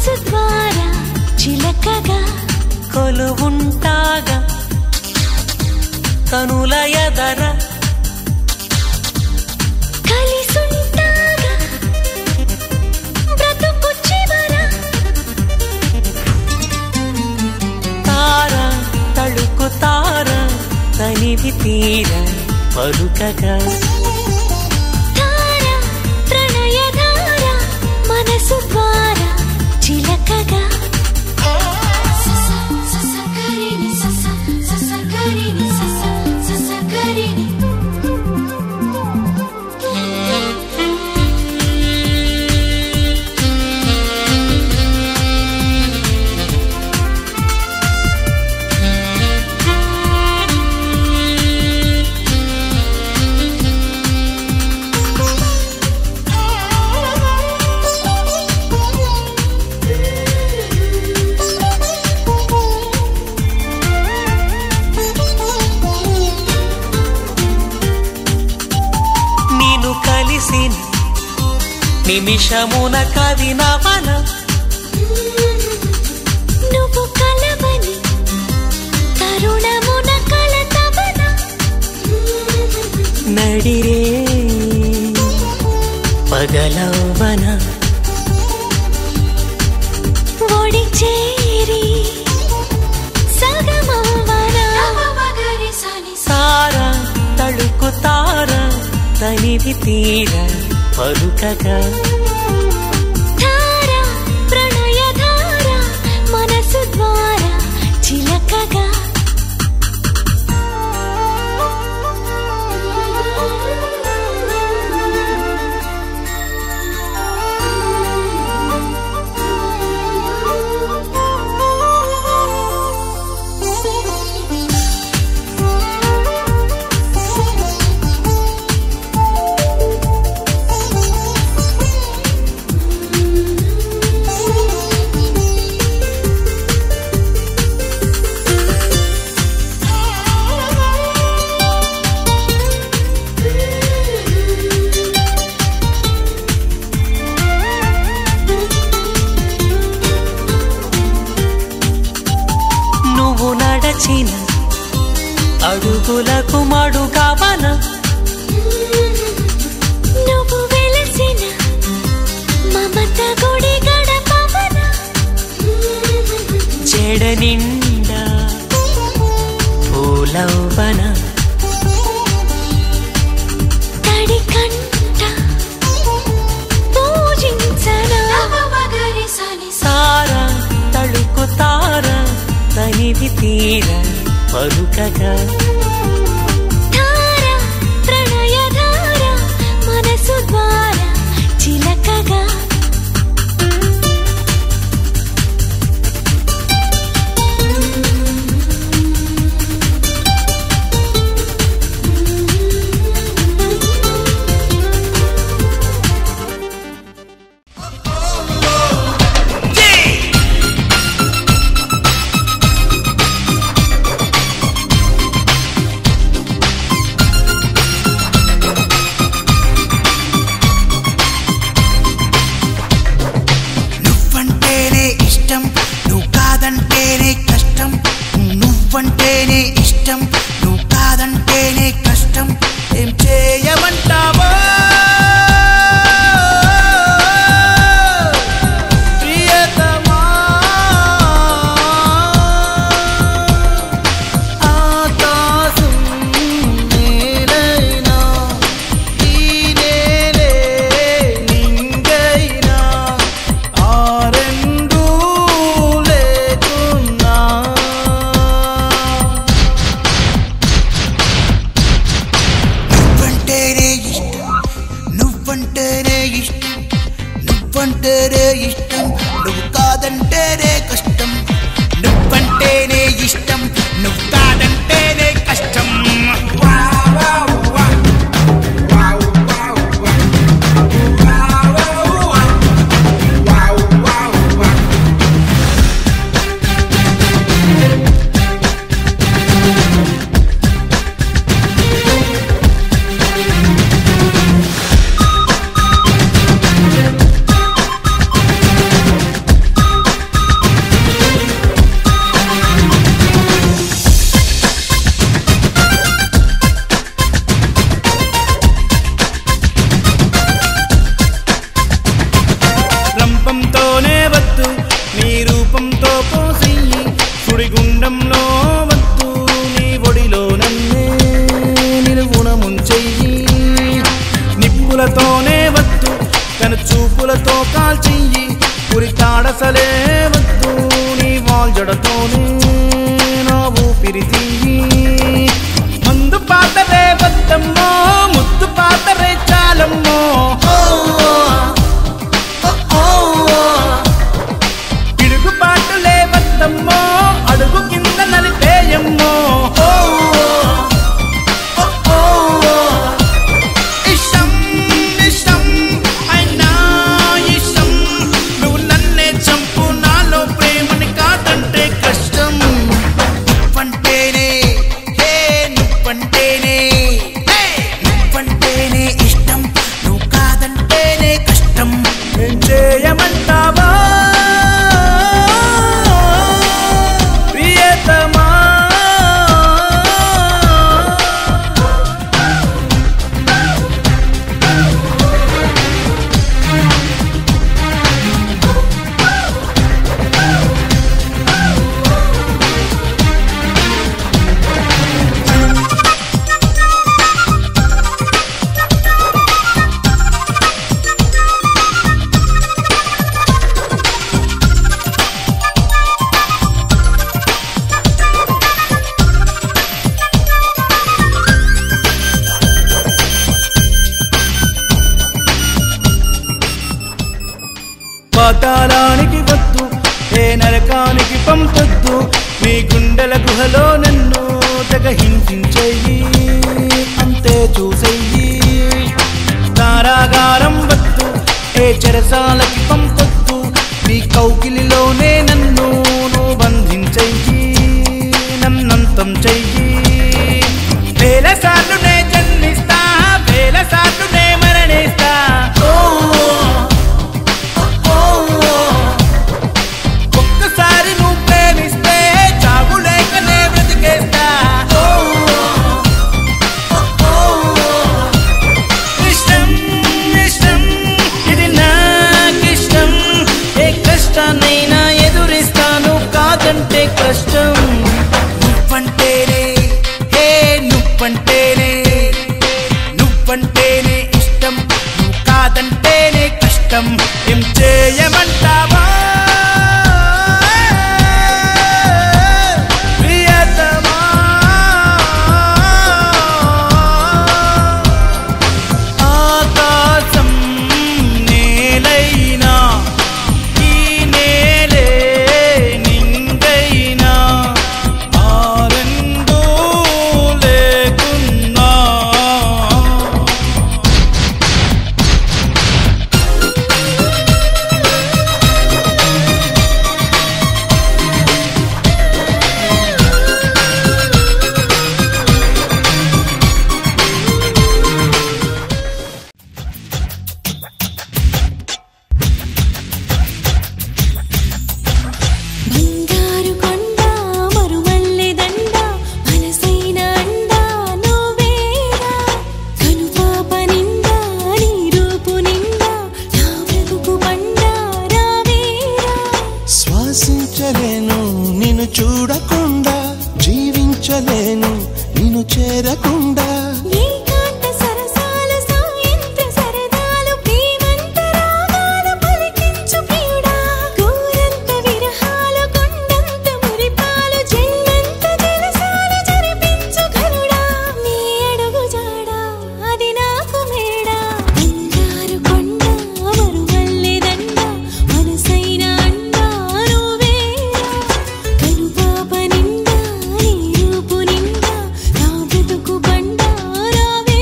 మనసు ద్వారా చిలకగా కొలువుంటాగా కనుల ఎదర కలిసుంటాగా బ్రతుకు చివర తార తళుకు తార తనివి తీర పలుకగా ధార ప్రణయధార మనసు ద్వారా చిలకగా నేను కలిసిన నిమిషమున కది నవన నువ్వు కలవని తరుణమున కలతవన నడిరే పగలవన ఒడి చేరి సగమవన సార తళుకు తార తనివి తీర పలుకగా ధార ప్రణయధార మనసు ద్వారా చిలకగా నువ్వు నడచిన అడుగులకు మడుగవన నువ్వు వెలసిన మమత గుడి గడపవన చెడ నిండా పూలవన తడి కంట పూజించనా సార తళుకు తార తనివి తీర పలుకగా ధార ప్రణయధార మనసు ద్వారా చిలకగా నువ్వంటేనే ఇష్టం నువ్వు కాదంటేనే కష్టం నువ్వంటేనే ఇష్టం నువ్వు కాదంటేనే కష్టం ఏం చేయమంటావో ప్రియతమా ఆకాశం నేనైనా ఈ నేలే నింగైనా ఆ రెండు లేకున్నా నువ్వంటేనే ఇష్టం నువ్వంటేనే ఇష్టం నువ్వంటేనే ఇష్టం నువ్వు కాదంటేనే కష్టం నువ్వంటేనే ఇష్టం నువ్వు కాదంటేనే కష్టం గుండంలో వద్దు నీ ఒడిలో నన్నే నిలువున ముంచెయ్యి నిప్పులతోనే వద్దు తన చూపులతో కాల్చెయ్యి ఉరి తాడసలే వద్దు నీ వాల్జడతోనే నా ఊపిరి తీయి మందు పాతరే వద్దమ్మో ముద్దు పాతరే చాలమ్మో ఓ, ఓ, ఓ. పిడుగుపాటులే వద్దమ్మో అడుగు కింద నలిపేయమ్మో ఓ, ఓ, ఓ. ఇష్టం ఇష్టం అయినా ఇష్టం నువ్వు నన్నే చంపు నాలో ప్రేమని కాదంటే కష్టం నువ్వంటేనే హే నువ్వంటేనే హే నువ్వంటేనే ఇష్టం నువ్వు కాదంటేనే కష్టం ఏం చేయమంటావా ప్రియతమా పాతాళానికి వద్దు ఏ నరకానికి పంపొద్దు మీ గుండెల గుహలో నన్ను తెగ హింసించెయ్యి అంతే చూసెయ్యి కారాగారం వద్దు ఏ చెరసాలకి పంపొద్దు నీ కౌకిలిలోనే నన్ను నువ్వు బంధించెయ్యి నన్నంతం చెయ్యి వేల సార్లు నే జన్మిస్తా వేల సార్లు నే మరణిస్తా ఓ ఒక్కసారి నువ్వు ప్రేమిస్తే చావు లేకనే బ్రతికేస్తా ఇష్టం ఇష్టం ఇది నాకిష్టం ఏ కష్టాన్నైనా ఎదురిస్తాను కాదంటే కష్టం నువ్వంటేనే హే నువ్వంటేనే నువ్వంటేనే ఇష్టం నువ్వు కాదంటేనే కష్టం ఏం చేయమంటావా ప్రియతమా ఆకాశం నేలైనా ఈ నేలే నింగైనా ఆ రెండూ లేకున్నా బంగారు కొండ మరుమల్లె దండ మనసైన అండ నువ్వేరా కనుపాప నిండా నీ రూపు నిండా నా బ్రతుకు బండ రావేరా శ్వాసించలేను నిన్ను చూడకుండా జీవించలేను నిన్ను చేరకుండా ఏకాంత సరసాలు సాయంత్ర సరదాలు ప్రేమంత రాగాలు పలికించు ప్రియుడా గోరంత విరహాలు కొండంత మురిపాలు జల్లంత జలసాలు జరిపించు ఘనుడా నీ అడుగు జాడా అది నాకు మేడా బంగారు కొండ మరుమల్లె దండ మనసైన అండ నువ్వేరా కనుపాప నిండా నీ రూపు నిండా నా బ్రతుకు బండ రావేరా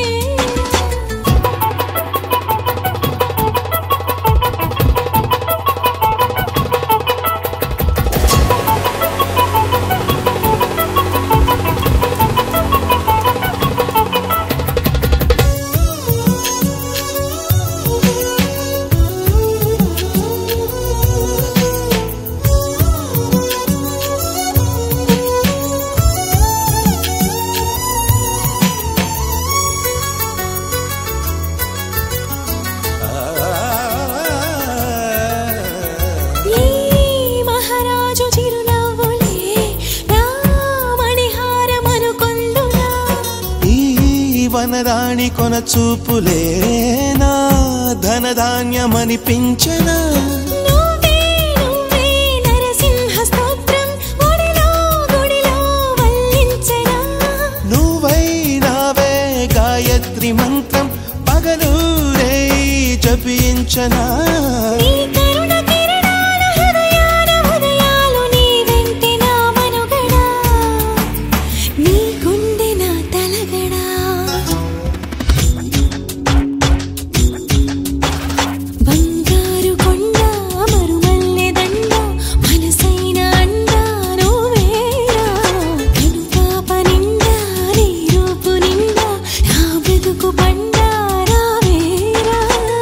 వనరాణి కొన చూపులేనా ధనధాన్యమనిపించనా నువ్వే నువ్వే నరసింహ స్తోత్రం ఒడిలో గుడిలో వల్లించనా నువ్వై నావే గాయత్రి మంత్రం పగలూరే జపించనా నీ కరుణ కిరణాల హృదయాల ఉదయాలు నీ వెంటే నా మనుగడా నీ గుండె నా తలగడా బంగారు కొండ మరుమల్లె దండ మనసైన అండ నువ్వేరా కనుపాప నిండా నీ రూపు నిండా నా బ్రతుకు బండా రావేరా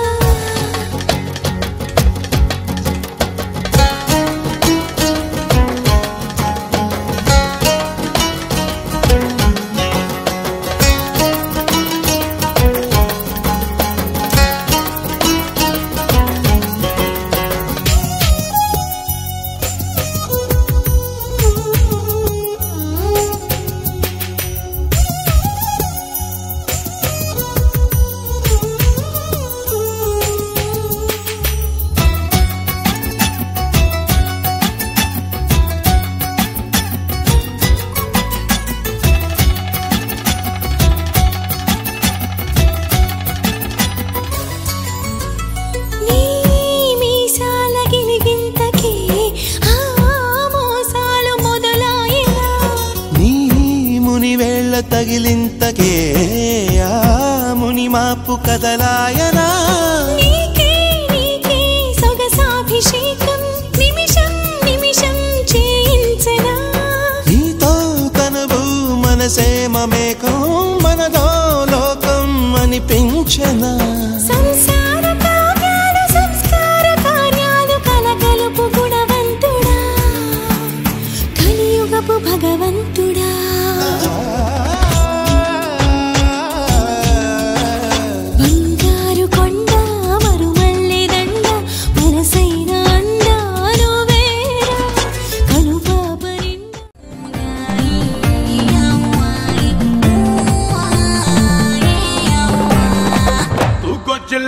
నీ మీసాల గిలిగింతకే ఆ మోసాలు మొదలాయినా నీ ముని వేళ్ళ తగిలింతకే ఆ ముని మాపు కదలాయనా నీకే నీకే సొగసాభిషేకం నిమిషం నిమిషం చేయించనా నీతో కనువు మనసే మమేకం మనదో లోకం అనిపించనా సంసార కావ్యాల సంస్కార కార్యాలు కలగలుపు గుణవంతుడా కలియుగపు భగవంతుడా బంగారు కొండ మరుమల్లె దండ మనసైన అండ నువ్వేరా కనుపాప तू कुछ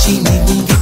చిలిమిగా